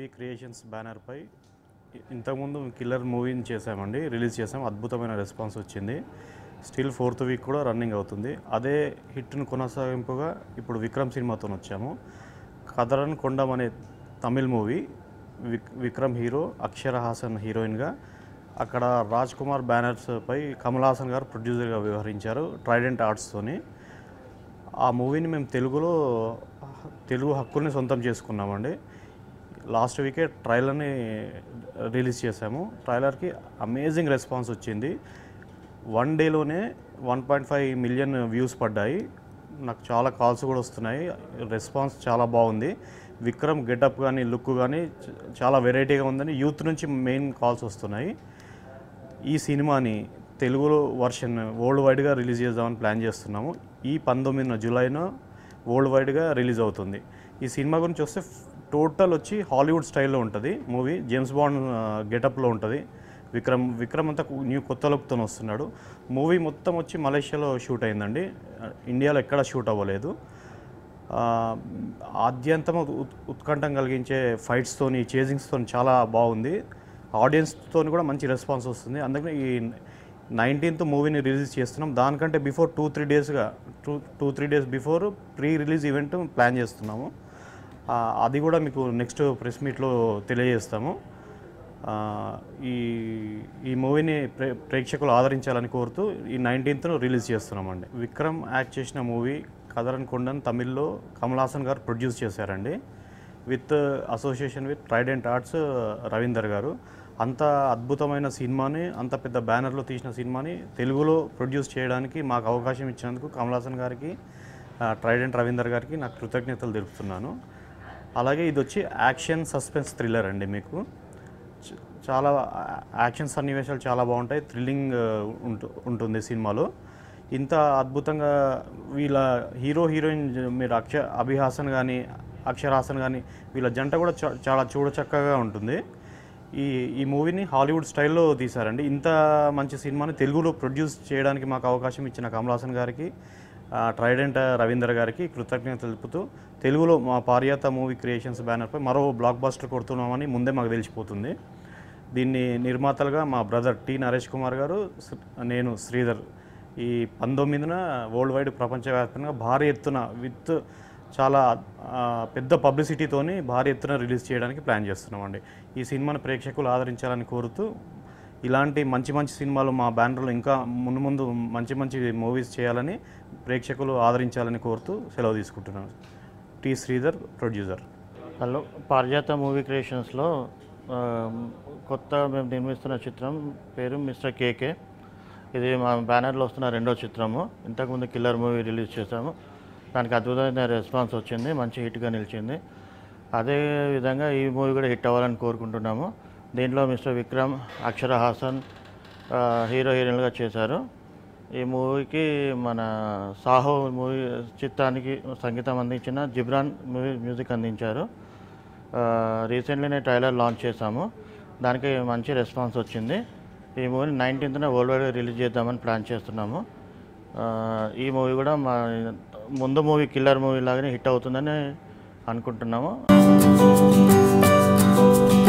creations బ్యానర్పై ఇంతకుముందు killer మూవీని చేసామండి రిలీజ్ చేసాం అద్భుతమైన రెస్పాన్స్ వచ్చింది స్టిల్ ఫోర్త్ వీక్ కూడా రన్నింగ్ అవుతుంది అదే హిట్ను కొనసాగింపుగా ఇప్పుడు విక్రమ్ సినిమాతో వచ్చాము కదరన్ కొండం అనే తమిళ్ మూవీ విక్ విక్రమ్ హీరో అక్షర హాసన్ హీరోయిన్గా అక్కడ రాజ్ కుమార్ బ్యానర్స్ పై కమల్ హాసన్ గారు ప్రొడ్యూసర్గా వ్యవహరించారు ట్రైడెంట్ ఆర్ట్స్తోని ఆ మూవీని మేము తెలుగులో తెలుగు హక్కుల్ని సొంతం చేసుకున్నామండి లాస్ట్ వీకే ట్రైలర్ని రిలీజ్ చేశాము ట్రైలర్కి అమేజింగ్ రెస్పాన్స్ వచ్చింది వన్ డేలోనే one point five million views పడ్డాయి నాకు చాలా కాల్స్ కూడా వస్తున్నాయి రెస్పాన్స్ చాలా బాగుంది విక్రమ్ గెటప్ కానీ లుక్ కానీ చ- చాలా వెరైటీగా ఉందని యూత్ నుంచి మెయిన్ కాల్స్ వస్తున్నాయి ఈ సినిమాని తెలుగులో వర్షన్ వరల్డ్ వైడ్గా రిలీజ్ చేద్దామని ప్లాన్ చేస్తున్నాము ఈ పంతొమ్మిదిన జూలైన వరల్డ్ వైడ్గా రిలీజ్ అవుతుంది ఈ సినిమా గురించి వస్తే టోటల్ వచ్చి హాలీవుడ్ స్టైల్లో ఉంటుంది మూవీ జేమ్స్ బాండ్ గెటప్లో ఉంటుంది విక్రమ్ విక్రమ్ అంతా కు- న్యూ కొత్త లుక్తో వస్తున్నాడు మూవీ మొత్తం వచ్చి మలేషియాలో షూట్ అయిందండి ఇండియాలో ఎక్కడ షూట్ అవ్వలేదు ఆ, ఆద్యంతం ఉత్- ఉత్కంఠం కలిగించే ఫైట్స్తోని చేజింగ్స్తో చాలా బాగుంది ఆడియన్స్తో కూడా మంచి రెస్పాన్స్ వస్తుంది అందుకని ఈ నైన్టీన్త్ మూవీని రిలీజ్ చేస్తున్నాం దానికంటే బిఫోర్ టూ త్రీ డేస్గా two two three days before pre release event plan చేస్తున్నాము ఆ, అది కూడా మీకు నెక్స్ట్ ప్రెస్ మీట్లో తెలియజేస్తాము ఆ, ఈ ఈ మూవీని ప్రే ప్రేక్షకులు ఆదరించాలని కోరుతూ ఈ నైన్టీన్త్ను రిలీజ్ చేస్తున్నామండి విక్రమ్ యాక్ట్ చేసిన మూవీ కదరన్ కొండన్ తమిళ్లో కమల్ హాసన్ గారు ప్రొడ్యూస్ చేశారండి with association with Trident arts Ravindar గారు అంత అద్భుతమైన సినిమాని అంత పెద్ద బ్యానర్లో తీసిన సినిమాని తెలుగులో ప్రొడ్యూస్ చేయడానికి మాకు అవకాశం ఇచ్చినందుకు కమల్ హాసన్ గారికి ఆ, ట్రైడెంట్ రవీందర్ గారికి నాకు కృతజ్ఞతలు తెలుపుతున్నాను అలాగే ఇది వచ్చి యాక్షన్ సస్పెన్స్ థ్రిల్లర్ అండి మీకు చ- చాలా యాక్షన్ సన్నివేశాలు చాలా బాగుంటాయి థ్రిల్లింగ్ ఉంటు ఉంటుంది సినిమాలో ఇంత అద్భుతంగా వీళ్ళ హీరో హీరోయిన్ జ- మీరు అక్ష అభిహాసన్ కానీ అక్షర్ హాసన్ కానీ వీళ్ళ జంట కూడా చా- చాలా చూడచక్కగా ఉంటుంది ఈ ఈ మూవీని హాలీవుడ్ స్టైల్లో తీశారండి ఇంత మంచి సినిమాని తెలుగులో ప్రొడ్యూస్ చేయడానికి మాకు అవకాశం ఇచ్చిన కమల్ హాసన్ గారికి ఆ, ట్రైడెంట్ రవీందర్ గారికి కృతజ్ఞతలు తెలుపుతూ తెలుగులో మా పారియాత మూవీ క్రియేషన్స్ బ్యానర్పై మరో బ్లాక్ బస్టర్ కొడుతున్నామని ముందే మాకు తెలిసిపోతుంది దీన్ని నిర్మాతలుగా మా బ్రదర్ టి నరేష్ కుమార్ గారు శ్రీ- నేను శ్రీధర్ ఈ పంతొమ్మిదిన వరల్డ్ వైడ్ ప్రపంచవ్యాప్తంగా భారీ ఎత్తున విత్ చాలా ఆ, పెద్ద పబ్లిసిటీతోని భారీ ఎత్తున రిలీజ్ చేయడానికి ప్లాన్ చేస్తున్నామండి ఈ సినిమాను ప్రేక్షకులు ఆదరించాలని కోరుతూ ఇలాంటి మంచి మంచి సినిమాలు మా బ్యానర్లో ఇంకా ముందు ముందు మంచి మంచి మూవీస్ చేయాలని ప్రేక్షకులు ఆదరించాలని కోరుతూ సెలవు తీసుకుంటున్నాను T Sridhar producer hello Parijatha movie క్రియేషన్స్లో ఆ, కొత్త మేము నిర్మిస్తున్న చిత్రం పేరు మిస్టర్ కేకే ఇది మా బ్యానర్లో వస్తున్న రెండో చిత్రము ఇంతకుముందు కిల్లర్ మూవీ రిలీజ్ చేశాము దానికి అద్భుతమైన రెస్పాన్స్ వచ్చింది మంచి హిట్గా నిలిచింది అదే విధంగా ఈ మూవీ కూడా హిట్ అవ్వాలని కోరుకుంటున్నాము దీంట్లో మిస్టర్ విక్రమ్ అక్షర హాసన్ ఆ, హీరో హీరోయిన్గా చేశారు ఈ మూవీకి మన సాహో మూవీ చిత్రానికి సంగీతం అందించిన జిబ్రాన్ మూవీ మ్యూజిక్ అందించారు రీసెంట్లీనే ట్రైలర్ లాంచ్ చేశాము దానికి మంచి రెస్పాన్స్ వచ్చింది ఈ మూవీని నైన్టీన్త్న వరల్డ్ వైడ్ రిలీజ్ చేద్దామని ప్లాన్ చేస్తున్నాము ఆ, ఈ మూవీ కూడా మా ముందు మూవీ కిల్లర్ మూవీ లాగానే హిట్ అవుతుందని అనుకుంటున్నాము